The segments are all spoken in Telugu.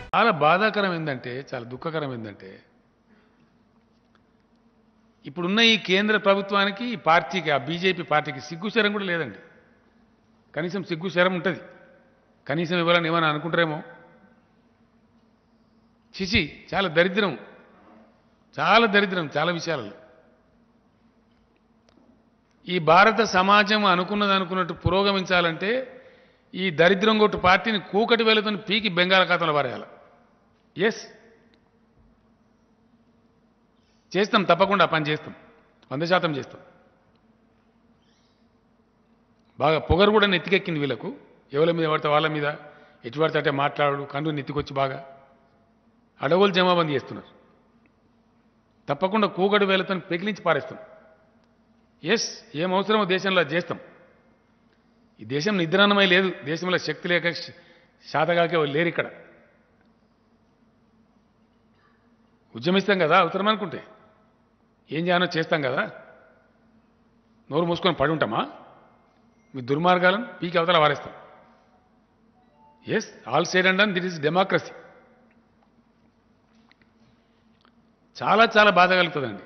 చాలా బాధాకరం ఏంటంటే చాలా దుఃఖకరం ఏంటంటే ఇప్పుడున్న ఈ కేంద్ర ప్రభుత్వానికి ఈ పార్టీకి ఆ బీజేపీ పార్టీకి సిగ్గు శరం కూడా లేదండి కనీసం సిగ్గు శరం ఉంటుంది కనీసం ఇవ్వాలని ఏమైనా అనుకుంటారేమో చిచి చాలా దరిద్రం చాలా దరిద్రం చాలా విషయాలలో ఈ భారత సమాజం అనుకున్నది అనుకున్నట్టు పురోగమించాలంటే ఈ దరిద్రం కొట్టు పార్టీని కూకటి వేలతో పీకి బెంగాల్ ఖాతాలో పారేయాలి ఎస్ చేస్తాం తప్పకుండా ఆ పని చేస్తాం వంద శాతం చేస్తాం బాగా పొగరు కూడా నెత్తికెక్కింది వీళ్ళకు ఎవరి మీద పడితే వాళ్ళ మీద ఎటు పడితే అంటే మాట్లాడు కండు నెత్తికొచ్చి బాగా అడవులు జమాబందీ చేస్తున్నారు తప్పకుండా కూగడు వేలతో పెకిలించి పారేస్తాం ఎస్ ఏం అవసరమో దేశంలో అది చేస్తాం ఈ దేశం నిద్రాన్నమై లేదు దేశంలో శక్తి లేక శ- శాతగాకే వాళ్ళు లేరు ఇక్కడ ఉద్యమిస్తాం కదా అవసరం అనుకుంటే ఏం చేయాలో చేస్తాం కదా నోరు మూసుకొని పడి ఉంటామా మీ దుర్మార్గాలను పీకి అవతల వారేస్తాం yes all side and that is democracy చాలా చాలా బాధ కలుగుతుందండి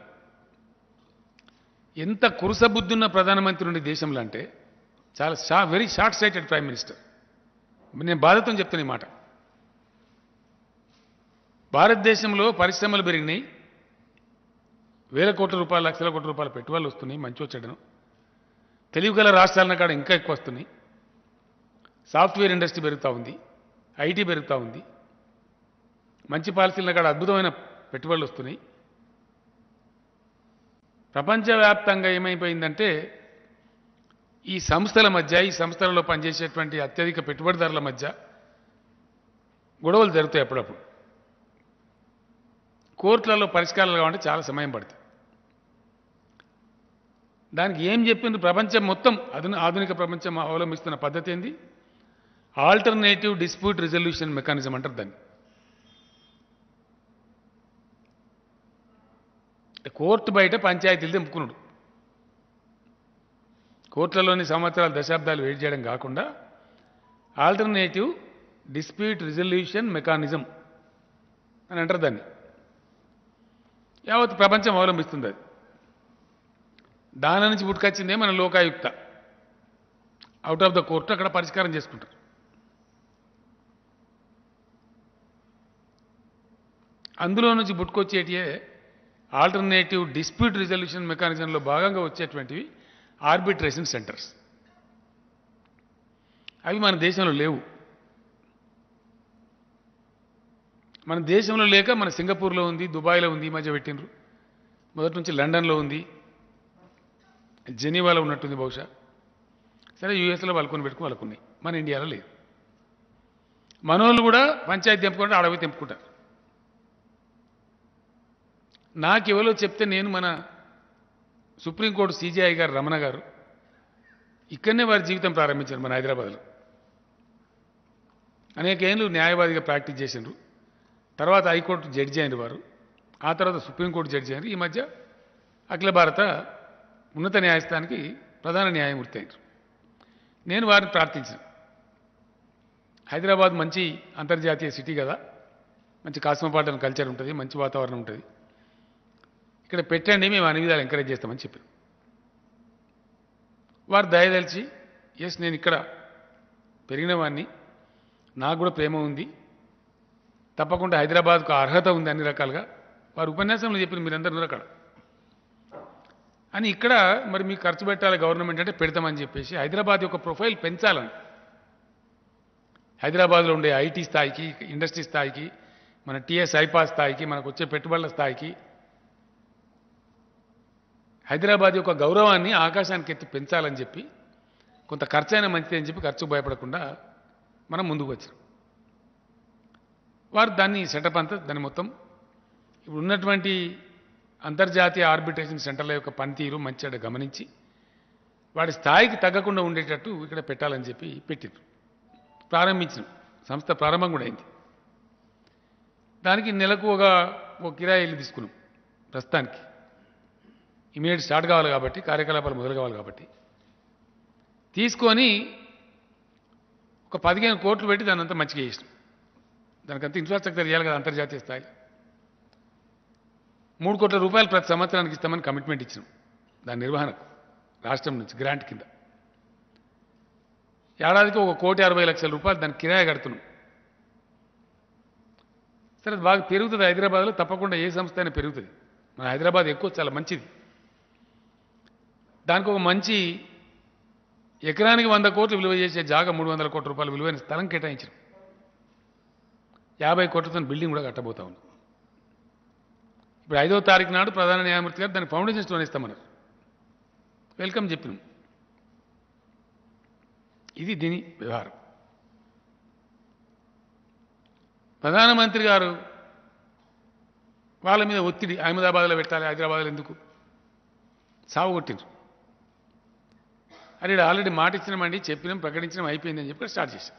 ఎంత కురుస బుద్ధున్న ప్రధానమంత్రి ఉండే దేశంలో అంటే చాలా షా very short sighted prime minister నేను బాధతో చెప్తాను ఈ మాట భారతదేశంలో పరిశ్రమలు పెరిగినాయి వేల కోట్ల రూపాయలు లక్షల కోట్ల రూపాయల పెట్టుబడులు వస్తున్నాయి మంచి వచ్చాడను తెలివి గల రాష్ట్రాలన కాడ ఇంకా ఎక్కువ వస్తున్నాయి సాఫ్ట్వేర్ ఇండస్ట్రీ పెరుగుతూ ఉంది ఐటీ పెరుగుతూ ఉంది మంచి పాలసీల కాడ అద్భుతమైన పెట్టుబడులు వస్తున్నాయి ప్రపంచవ్యాప్తంగా ఏమైపోయిందంటే ఈ సంస్థల మధ్య ఈ సంస్థలలో పనిచేసేటువంటి అత్యధిక పెట్టుబడిదారుల మధ్య గొడవలు జరుగుతాయి అప్పుడప్పుడు కోర్టులలో పరిష్కారాలు కావాలంటే చాలా సమయం పడుతుంది దానికి ఏం చెప్పింది ప్రపంచం మొత్తం అధున ఆధునిక ప్రపంచం అవలంబిస్తున్న పద్ధతి ఏంది ఆల్టర్నేటివ్ డిస్ప్యూట్ రిజల్యూషన్ మెకానిజం అంటారు దాన్ని కోర్టు బయట పంచాయతీలు తెంపుకున్నాడు కోర్టులలోని సంవత్సరాలు దశాబ్దాలు వెయిట్ చేయడం కాకుండా ఆల్టర్నేటివ్ డిస్ప్యూట్ రిజల్యూషన్ మెకానిజం అని అంటారు దాన్ని యావత్ ప్రపంచం అవలంబిస్తుంది అది దాని నుంచి పుట్టుకొచ్చిందే మన Lokayukta out of the court అక్కడ పరిష్కారం చేసుకుంటారు అందులో నుంచి పుట్టుకొచ్చేటియే ఆల్టర్నేటివ్ డిస్ప్యూట్ రిజల్యూషన్ మెకానిజంలో భాగంగా వచ్చేటువంటివి ఆర్బిట్రేషన్ సెంటర్స్ అవి మన దేశంలో లేవు మన దేశంలో లేక మన సింగపూర్లో ఉంది దుబాయ్లో ఉంది ఈ మధ్య పెట్టినరు మొదటి నుంచి లండన్లో ఉంది జెనీవాలో ఉన్నట్టుంది బహుశా సరే యూఎస్లో వాళ్ళకొని పెట్టుకుని వాళ్ళకున్నాయి మన ఇండియాలో లేదు మనోళ్ళు కూడా పంచాయతీ తెంపుకుంటే అడవి తెంపుకుంటారు నాకెవరో చెప్తే నేను మన సుప్రీంకోర్టు సీజీఐ గారు రమణ గారు ఇక్కడనే వారి జీవితం ప్రారంభించారు మన హైదరాబాద్లో అనేక ఏళ్ళు న్యాయవాదిగా ప్రాక్టీస్ చేసిండ్రు తర్వాత హైకోర్టు జడ్జి అయిన వారు ఆ తర్వాత సుప్రీంకోర్టు జడ్జి అయినారు ఈ మధ్య అఖిల భారత ఉన్నత న్యాయస్థానానికి ప్రధాన న్యాయమూర్తి అయినారు నేను వారిని ప్రార్థించాను హైదరాబాద్ మంచి అంతర్జాతీయ సిటీ కదా మంచి కాస్మోపాలిటన్ కల్చర్ ఉంటుంది మంచి వాతావరణం ఉంటుంది ఇక్కడ పెట్టండి మేము అన్ని విధాలు ఎంకరేజ్ చేస్తామని చెప్పారు వారు దయదలిచి ఎస్ నేను ఇక్కడ పెరిగిన వాడిని నాకు కూడా ప్రేమ ఉంది తప్పకుండా హైదరాబాద్కు అర్హత ఉంది అన్ని రకాలుగా వారు ఉపన్యాసంలో చెప్పిన మీరందరూ అక్కడ అని ఇక్కడ మరి మీకు ఖర్చు పెట్టాలి గవర్నమెంట్ అంటే పెడతామని చెప్పేసి హైదరాబాద్ యొక్క ప్రొఫైల్ పెంచాలని హైదరాబాద్లో ఉండే ఐటీ స్థాయికి ఇండస్ట్రీ స్థాయికి మన టీఎస్ ఐపా స్థాయికి మనకు వచ్చే పెట్టుబడుల స్థాయికి హైదరాబాద్ యొక్క గౌరవాన్ని ఆకాశానికి ఎత్తి పెంచాలని చెప్పి కొంత ఖర్చు అయినా మంచిది అని చెప్పి ఖర్చుకు భయపడకుండా మనం ముందుకు వచ్చాం వారు దాన్ని సెటప్ అంతా దాన్ని మొత్తం ఇప్పుడు ఉన్నటువంటి అంతర్జాతీయ ఆర్బిట్రేషన్ సెంటర్ల యొక్క పనితీరు మంచిగా గమనించి వాడి స్థాయికి తగ్గకుండా ఉండేటట్టు ఇక్కడ పెట్టాలని చెప్పి పెట్టారు ప్రారంభించిన సంస్థ ప్రారంభం కూడా అయింది దానికి నెలకు ఒక ఒక కిరాయి ఇల్లు తీసుకున్నాం ప్రస్తుతానికి ఇమీడియట్ స్టార్ట్ కావాలి కాబట్టి కార్యకలాపాలు మొదలు కావాలి కాబట్టి తీసుకొని ఒక పదిహేను కోట్లు పెట్టి దాన్ని అంతా మంచిగా చేసినాం దానికంతా ఇన్ఫ్రాస్ట్రక్చర్ చేయాలి కదా అంతర్జాతీయ స్థాయిలో మూడు కోట్ల రూపాయలు ప్రతి సంవత్సరానికి ఇస్తామని కమిట్మెంట్ ఇచ్చినాం దాని నిర్వహణకు రాష్ట్రం నుంచి గ్రాంట్ కింద ఏడాదికి ఒక కోటి అరవై లక్షల రూపాయలు దానికి కిరాయి కడుతున్నాం సరే అది బాగా పెరుగుతుంది హైదరాబాద్లో తప్పకుండా ఏ సంస్థ అయినా పెరుగుతుంది మన హైదరాబాద్ ఎక్కువ చాలా మంచిది దానికి ఒక మంచి ఎకరానికి వంద కోట్లు విలువ చేసే జాగా మూడు వందల కోట్ల రూపాయలు విలువైన స్థలం కేటాయించారు యాభై కోట్లతో బిల్డింగ్ కూడా కట్టబోతా ఉన్నాం ఇప్పుడు ఐదో తారీఖు నాడు ప్రధాన న్యాయమూర్తి గారు దానికి ఫౌండేషన్ స్టోన్ ఇస్తామన్నారు వెల్కమ్ చెప్పినాం ఇది దీని వ్యవహారం ప్రధానమంత్రి గారు వాళ్ళ మీద ఒత్తిడి అహ్మదాబాద్లో పెట్టాలి హైదరాబాద్లో ఎందుకు సాగు కొట్టిండ్రు అని ఆల్రెడీ మాట ఇచ్చినామండి చెప్పినాం ప్రకటించడం అయిపోయిందని చెప్పి స్టార్ట్ చేశారు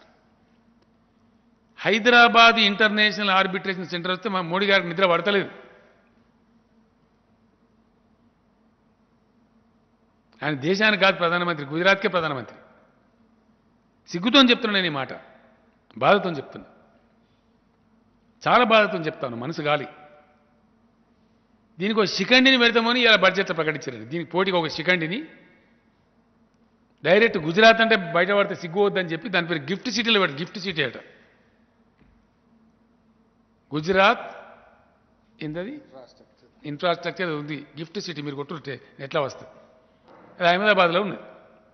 హైదరాబాద్ ఇంటర్నేషనల్ ఆర్బిట్రేషన్ సెంటర్ వస్తే మా మోడీ గారికి నిద్ర పడతలేదు ఆయన దేశానికి కాదు ప్రధానమంత్రి గుజరాత్కే ప్రధానమంత్రి సిగ్గుతో చెప్తున్నా నేను ఈ మాట బాధతో చెప్తున్నా చాలా బాధతో చెప్తాను మనసు గాలి దీనికి ఒక శిఖండిని పెడతామని ఇలా బడ్జెట్లో ప్రకటించారు దీనికి పోటీకి ఒక శిఖండిని డైరెక్ట్ గుజరాత్ అంటే బయట పడితే సిగ్గు వద్దని చెప్పి దాని పేరు గిఫ్ట్ సిటీలో పెడతారు గిఫ్ట్ సిటీ అట గుజరాత్ ఏంటది ఇన్ఫ్రాస్ట్రక్చర్ ఉంది గిఫ్ట్ సిటీ మీరు కొట్టుంటే ఎట్లా వస్తుంది అది అహ్మదాబాద్లో ఉన్నది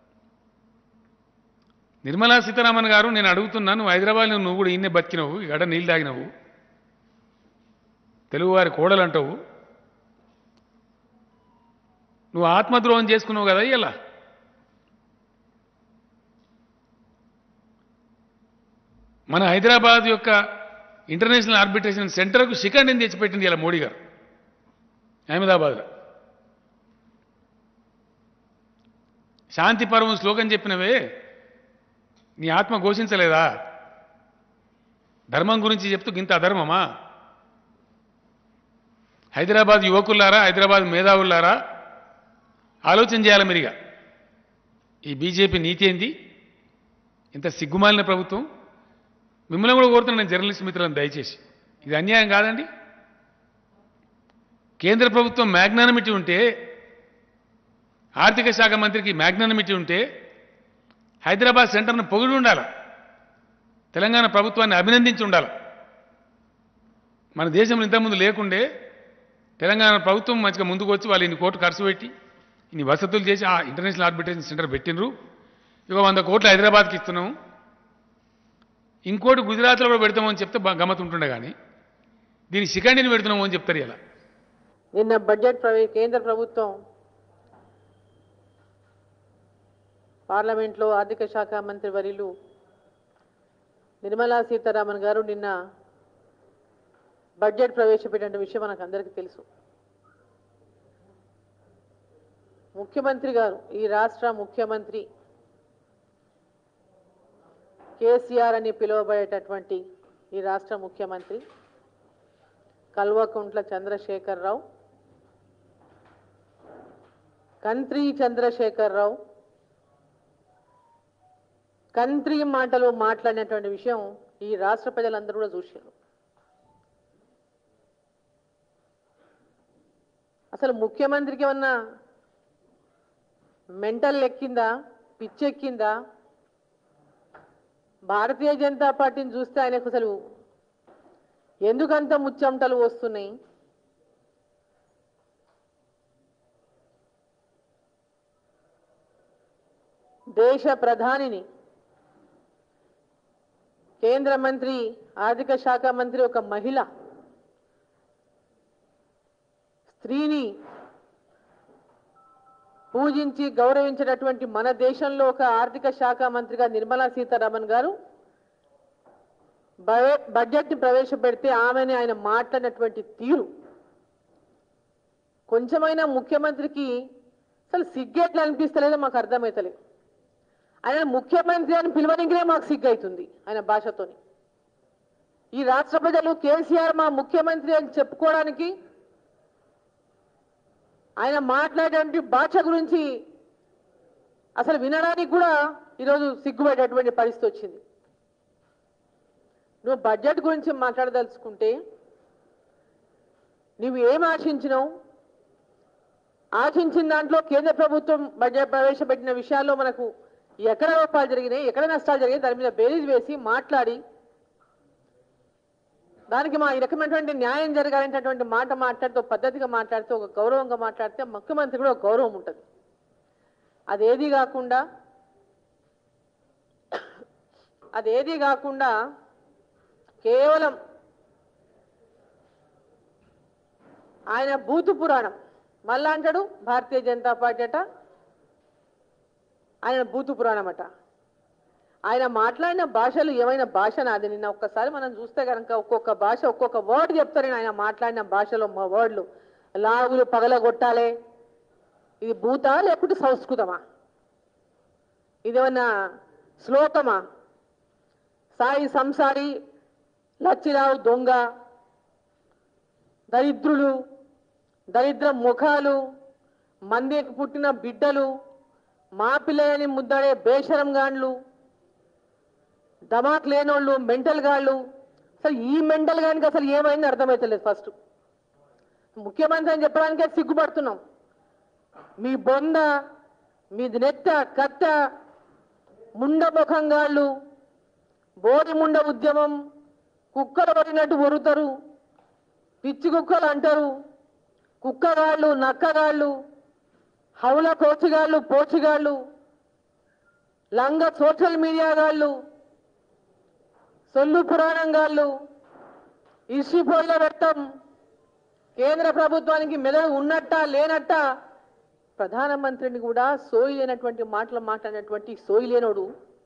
నిర్మలా సీతారామన్ గారు నేను అడుగుతున్నాను నువ్వు హైదరాబాద్లో నువ్వు కూడా ఇన్నే బతికినవు గడ నీళ్ళు తాగినవు తెలుగువారి కోడలు అంటావు నువ్వు ఆత్మద్రోహం చేసుకున్నావు కదా ఇలా మన హైదరాబాద్ యొక్క ఇంటర్నేషనల్ ఆర్బిట్రేషన్ సెంటర్కు శిఖండిని తెచ్చిపెట్టింది ఇలా మోడీ గారు అహ్మదాబాద్లో శాంతి పర్వం శ్లోకం చెప్పినవే నీ ఆత్మ ఘోషించలేదా ధర్మం గురించి చెప్తూ గింత అధర్మమా హైదరాబాద్ యువకులారా హైదరాబాద్ మేధావులారా ఆలోచన చేయాలి మీరిగా ఈ బీజేపీ నీతి ఏంది ఇంత సిగ్గుమాలిన ప్రభుత్వం మిమ్మల్ని కూడా కోరుతున్నాను నేను జర్నలిస్ట్ మిత్రులను దయచేసి ఇది అన్యాయం కాదండి కేంద్ర ప్రభుత్వం మ్యాగ్నానమిటీ ఉంటే ఆర్థిక శాఖ మంత్రికి మ్యాగ్నానమిటీ ఉంటే హైదరాబాద్ సెంటర్ను పొగిడి ఉండాలి తెలంగాణ ప్రభుత్వాన్ని అభినందించి ఉండాలి మన దేశంలో ఇంతకుముందు లేకుండే తెలంగాణ ప్రభుత్వం మంచిగా ముందుకు వచ్చి వాళ్ళు ఇన్ని కోట్లు ఖర్చు పెట్టి ఇన్ని వసతులు చేసి ఆ ఇంటర్నేషనల్ ఆర్బిట్రేషన్ సెంటర్ పెట్టినరు ఇక వంద కోట్లు హైదరాబాద్కి ఇస్తున్నాము ఇంకోటి గుజరాత్లో కూడా పెడతామని చెప్తే బా- గమ్మత్ ఉంటుండే కానీ దీని శిఖండిని పెడుతున్నాము అని చెప్తారు ఇలా నిన్న బడ్జెట్ ప్రవే కేంద్ర ప్రభుత్వం పార్లమెంట్లో ఆర్థిక శాఖ మంత్రి వర్యులు నిర్మలా సీతారామన్ గారు నిన్న బడ్జెట్ ప్రవేశపెట్టిన విషయం మనకు అందరికీ తెలుసు ముఖ్యమంత్రి గారు ఈ రాష్ట్ర ముఖ్యమంత్రి కేసీఆర్ అని పిలువబడేటటువంటి ఈ రాష్ట్ర ముఖ్యమంత్రి కల్వకుంట్ల చంద్రశేఖరరావు కంత్రి చంద్రశేఖరరావు కంత్రి మాటలు మాట్లాడినటువంటి విషయం ఈ రాష్ట్ర ప్రజలందరూ కూడా చూశారు అసలు ముఖ్యమంత్రికి ఏమన్నా మెంటల్ ఎక్కిందా పిచ్చెక్కిందా భారతీయ జనతా పార్టీని చూస్తే ఆయనకు అసలు ఎందుకంత ముచ్చమటలు వస్తున్నాయి దేశ ప్రధానిని కేంద్ర మంత్రి ఆర్థిక శాఖ మంత్రి ఒక మహిళ స్త్రీని పూజించి గౌరవించినటువంటి మన దేశంలో ఒక ఆర్థిక శాఖ మంత్రిగా నిర్మలా సీతారామన్ గారు బయ- బడ్జెట్ని ప్రవేశపెడితే ఆమెని ఆయన మాట్లాడినటువంటి తీరు కొంచెమైనా ముఖ్యమంత్రికి అసలు సిగ్గెట్లు అనిపిస్తలేదో మాకు అర్థమవుతలేదు ఆయన ముఖ్యమంత్రి అని పిలవనికినే మాకు సిగ్గైతుంది ఆయన భాషతోని ఈ రాష్ట్ర ప్రజలు కేసీఆర్ మా ముఖ్యమంత్రి అని చెప్పుకోవడానికి ఆయన మాట్లాడేటువంటి భాష గురించి అసలు వినడానికి కూడా ఈరోజు సిగ్గుపడేటువంటి పరిస్థితి వచ్చింది నువ్వు బడ్జెట్ గురించి మాట్లాడదలుచుకుంటే నువ్వు ఏం ఆశించినావు ఆశించిన దాంట్లో కేంద్ర ప్రభుత్వం బడ్జెట్ ప్రవేశపెట్టిన విషయాల్లో మనకు ఎక్కడ లోపాలు జరిగినాయి ఎక్కడ నష్టాలు జరిగినాయి దాని మీద బేరీజ్ వేసి మాట్లాడి దానికి మా ఈ రకమైనటువంటి న్యాయం జరగాలనేటటువంటి మాట మాట్లాడితే ఒక పద్ధతిగా మాట్లాడితే ఒక గౌరవంగా మాట్లాడితే ముఖ్యమంత్రి కూడా ఒక గౌరవం ఉంటుంది అదేది కాకుండా అదేది కాకుండా కేవలం ఆయన భూతు పురాణం మళ్ళా అంటాడు భారతీయ జనతా పార్టీ అట ఆయన భూతు పురాణం అట ఆయన మాట్లాడిన భాషలు ఏమైనా భాష నాది నిన్న ఒక్కసారి మనం చూస్తే కనుక ఒక్కొక్క భాష ఒక్కొక్క వర్డ్ చెప్తారు నేను ఆయన మాట్లాడిన భాషలో మా వర్డ్లు లాగులు పగలగొట్టాలే ఇది భూతా లేకుంటే సంస్కృతమా ఇదేమన్నా శ్లోకమా సాయి సంసారి లచ్చిరావు దొంగ దరిద్రులు దరిద్ర ముఖాలు మందికి పుట్టిన బిడ్డలు మా పిల్లలని ముద్దడే బేషరం గాండ్లు దమాక్ లేనోళ్ళు మెంటల్ గాళ్ళు అసలు ఈ మెంటల్ గానికి అసలు ఏమైంది అర్థమైతలేదు ఫస్ట్ ముఖ్యమంత్రి అని చెప్పడానికే సిగ్గుపడుతున్నాం మీ బొంద మీది నెత్త కట్ట ముండ ముఖంగాళ్ళు బోడి ముండ ఉద్యమం కుక్కలు పడినట్టు ఒరుతారు పిచ్చి కుక్కలు అంటారు కుక్కగాళ్ళు నక్కగాళ్ళు హౌల కోచిగాళ్ళు పోచిగాళ్ళు లంగ సోషల్ మీడియా గాళ్ళు సొల్లు పురాణం గాళ్ళు ఇసిపోయిన పెట్టం కేంద్ర ప్రభుత్వానికి మెదడు ఉన్నట్ట లేనట్ట ప్రధానమంత్రిని కూడా సోయి లేనటువంటి మాటలు మాట్లాడినటువంటి సోయి లేనోడు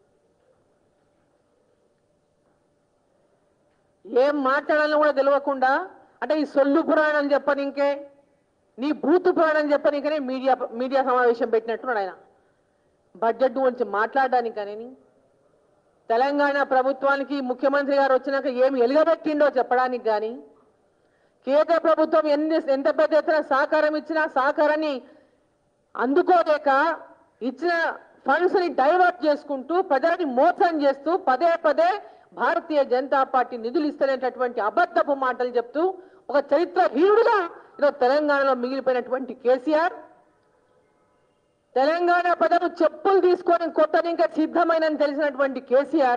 ఏం మాట్లాడాలని కూడా తెలియకుండా అంటే ఈ సొల్లు పురాణం చెప్పనింకే నీ భూతు పురాణం చెప్పనికనే మీడియా మీడియా సమావేశం పెట్టినట్టున్నాడు ఆయన బడ్జెట్ గురించి మాట్లాడడానికని తెలంగాణ ప్రభుత్వానికి ముఖ్యమంత్రి గారు వచ్చినాక ఏమి ఎలుగబెట్టిండో చెప్పడానికి కానీ కేంద్ర ప్రభుత్వం ఎన్ని ఎంత పెద్ద ఎత్తున సహకారం ఇచ్చినా సహకారాన్ని అందుకోలేక ఇచ్చిన ఫండ్స్ ని డైవర్ట్ చేసుకుంటూ ప్రజలని మోసం చేస్తూ పదే పదే భారతీయ జనతా పార్టీ నిధులు ఇస్తలేనటువంటి అబద్ధపు మాటలు చెప్తూ ఒక చరిత్ర హీనుడుగా ఈరోజు తెలంగాణలో మిగిలిపోయినటువంటి కేసీఆర్ తెలంగాణ ప్రజలు చెప్పులు తీసుకొని కొట్టడానికి సిద్ధమైనని తెలిసినటువంటి కేసీఆర్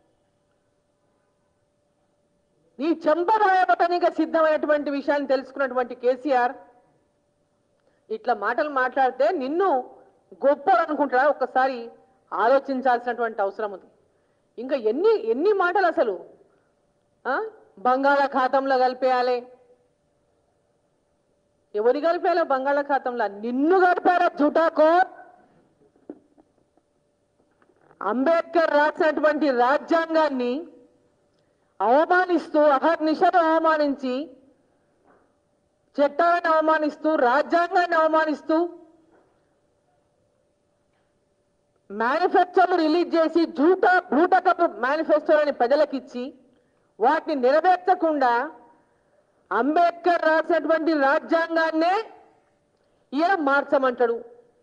నీ చెంపరాయబట్టనికి సిద్ధమైనటువంటి విషయాన్ని తెలుసుకున్నటువంటి కేసీఆర్ ఇట్లా మాటలు మాట్లాడితే నిన్ను గొప్ప అనుకుంటారా ఒక్కసారి ఆలోచించాల్సినటువంటి అవసరం ఉంది ఇంకా ఎన్ని ఎన్ని మాటలు అసలు ఆ? బంగాళాఖాతంలో కలిపేయాలి ఎవరి కలిపేయాలో బంగాళాఖాతంలో నిన్ను కలిపారా జుటాకో అంబేద్కర్ రాసినటువంటి రాజ్యాంగాన్ని అవమానిస్తూ అహర్నిశలు అవమానించి చట్టాలను అవమానిస్తూ రాజ్యాంగాన్ని అవమానిస్తూ మేనిఫెస్టోలు రిలీజ్ చేసి జూట బూటకపు మేనిఫెస్టోలని ప్రజలకిచ్చి వాటిని నెరవేర్చకుండా అంబేద్కర్ రాసినటువంటి రాజ్యాంగాన్నే ఈయన మార్చమంటాడు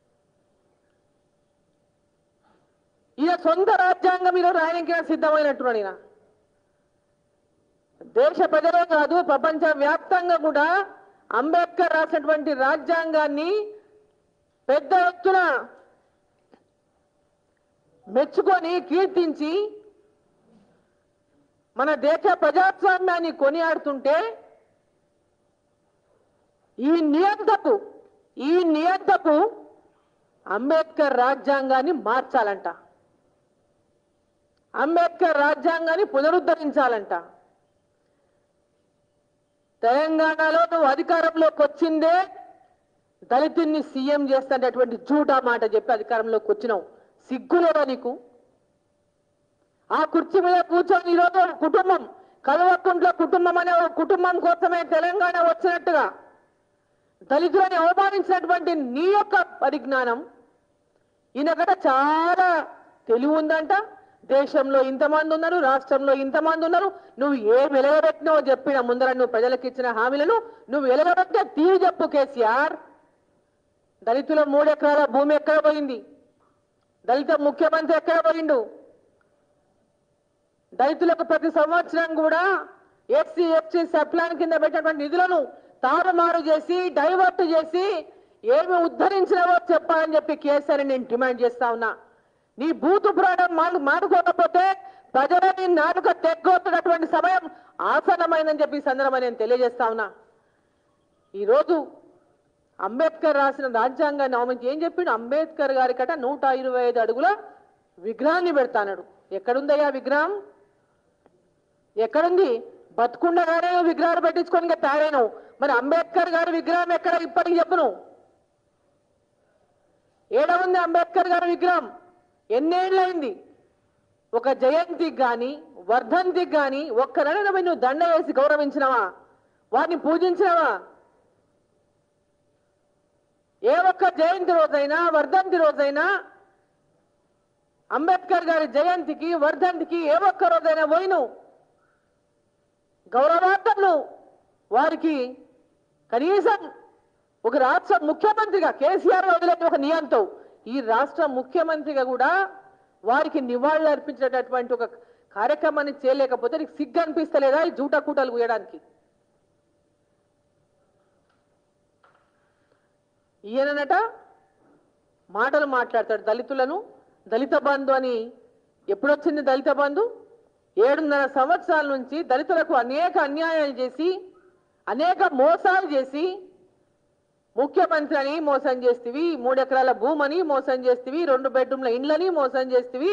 ఈయన సొంత రాజ్యాంగం ఈరోజు రాయడానికి సిద్ధమైనట్టున్నాడు ఈయన దేశ ప్రజలే కాదు ప్రపంచ వ్యాప్తంగా కూడా అంబేద్కర్ రాసినటువంటి రాజ్యాంగాన్ని పెద్ద ఎత్తున మెచ్చుకొని కీర్తించి మన దేశ ప్రజాస్వామ్యాన్ని కొనియాడుతుంటే ఈ నియంతకు ఈ నియంతకు అంబేద్కర్ రాజ్యాంగాన్ని మార్చాలంట అంబేద్కర్ రాజ్యాంగాన్ని పునరుద్ధరించాలంట తెలంగాణలో నువ్వు అధికారంలోకి వచ్చిందే దళితుల్ని సీఎం చేస్తున్నటువంటి జూటా మాట చెప్పి అధికారంలోకి వచ్చినావు సిగ్గులేదా నీకు ఆ కుర్చీ మీద కూర్చొని ఈరోజు ఒక కుటుంబం కల్వకుంట్ల కుటుంబం అనే ఒక కుటుంబం కోసమే తెలంగాణ వచ్చినట్టుగా దళితులని అవమానించినటువంటి నీ యొక్క పరిజ్ఞానం ఈయనకట చాలా తెలివి ఉందంట దేశంలో ఇంతమంది ఉన్నారు రాష్ట్రంలో ఇంతమంది ఉన్నారు నువ్వు ఏం వెలగబెట్టినావో చెప్పిన ముందర నువ్వు ప్రజలకు ఇచ్చిన హామీలను నువ్వు వెలగబెట్టే తీరు చెప్పు కేసీఆర్ దళితుల మూడెకరాల భూమి ఎక్కడ పోయింది దళిత ముఖ్యమంత్రి ఎక్కడ పోయిండు దళితులకు ప్రతి సంవత్సరం కూడా ఎస్సీ ఎస్టీ సప్లాన్ కింద పెట్టినటువంటి నిధులను తారుమారు చేసి డైవర్ట్ చేసి ఏమి ఉద్ధరించినావో చెప్పాలని చెప్పి కేసీఆర్ నేను డిమాండ్ చేస్తా ఉన్నా నీ బూతు ప్రాణం మాను మానుకోకపోతే ప్రజలని నాలుక తెగ్గొట్టున్నటువంటి సమయం ఆసన్నమైందని చెప్పి ఈ సందర్భంగా నేను తెలియజేస్తా ఉన్నా ఈరోజు అంబేద్కర్ రాసిన రాజ్యాంగాన్ని అవమంచి ఏం చెప్పిండు అంబేద్కర్ గారి కట నూట ఇరవై ఐదు అడుగుల విగ్రహాన్ని పెడతానడు ఎక్కడుందయ్యా విగ్రహం ఎక్కడుంది బతుకుండగానే నువ్వు విగ్రహాలు పెట్టించుకొని ఇంకా తయారైనవు మరి అంబేద్కర్ గారి విగ్రహం ఎక్కడ ఇప్పటికి చెప్పును ఏడ ఉంది అంబేద్కర్ గారి విగ్రహం ఎన్నేళ్ళైంది ఒక జయంతికి గాని వర్ధంతికి గాని ఒక్కరైనా పోయి నువ్వు దండ వేసి గౌరవించినవా వారిని పూజించినవా ఏ ఒక్క జయంతి రోజైనా వర్ధంతి రోజైనా అంబేద్కర్ గారి జయంతికి వర్ధంతికి ఏ ఒక్క రోజైనా పోయిను గౌరవార్థంను వారికి కనీసం ఒక రాష్ట్ర ముఖ్యమంత్రిగా కేసీఆర్ వదిలేని ఒక నియంతో ఈ రాష్ట్ర ముఖ్యమంత్రిగా కూడా వారికి నివాళులు అర్పించేటటువంటి ఒక కార్యక్రమాన్ని చేయలేకపోతే నీకు సిగ్గు అనిపిస్తలేదా ఈ జూటా కూటలు కూయడానికి ఈయననట మాటలు మాట్లాడతాడు దళితులను దళిత బంధు అని ఎప్పుడొచ్చింది దళిత బంధు ఏడున్నర సంవత్సరాల నుంచి దళితులకు అనేక అన్యాయాలు చేసి అనేక మోసాలు చేసి ముఖ్యమంత్రి అని మోసం చేస్తేవి మూడు ఎకరాల భూమని మోసం చేస్తేవి రెండు బెడ్రూమ్ల ఇండ్లని మోసం చేస్తేవి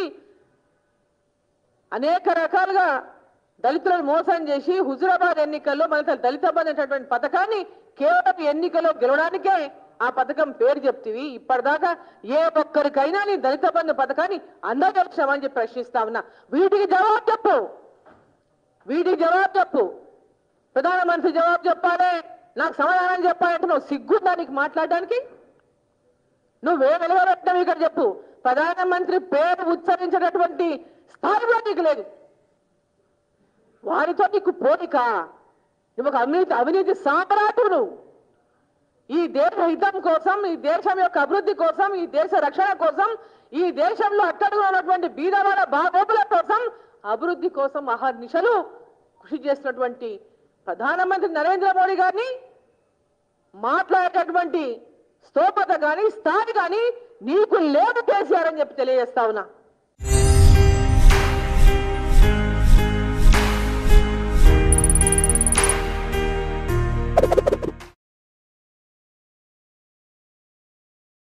అనేక రకాలుగా దళితులను మోసం చేసి హుజురాబాద్ ఎన్నికల్లో మన దళిత బంధు అనేటటువంటి పథకాన్ని కేవలం ఎన్నికల్లో గెలవడానికే ఆ పథకం పేరు చెప్తివి ఇప్పటిదాకా ఏ ఒక్కరికైనా నీ దళిత బంధు పథకాన్ని అందజేసామని చెప్పి ప్రశ్నిస్తా ఉన్నా వీటికి జవాబు చెప్పు వీటికి జవాబు చెప్పు ప్రధానమంత్రి జవాబు చెప్పాలి నాకు సమాధానం చెప్పాలంటే నువ్వు సిగ్గుందా నీకు మాట్లాడడానికి నువ్వే నిలవబెట్టడం ఇక్కడ చెప్పు ప్రధానమంత్రి పేరు ఉచ్చరించేటటువంటి స్థాయిలో నీకు లేదు వారితో నీకు పోలిక నువ్వు ఒక అవినీతి అవినీతి సామ్రాటు నువ్వు ఈ దేశ హితం కోసం ఈ దేశం యొక్క అభివృద్ధి కోసం ఈ దేశ రక్షణ కోసం ఈ దేశంలో అట్టడుగున ఉన్నటువంటి బీదవాడ బాగోపుల కోసం అభివృద్ధి కోసం అహర్నిశలు కృషి చేసినటువంటి ప్రధానమంత్రి నరేంద్ర మోడీ గారిని మాట్లాడేటటువంటి స్తోమత గాని స్థాయి గాని నీకు లేదు కేసీఆర్ అని చెప్పి తెలియజేస్తా ఉన్నా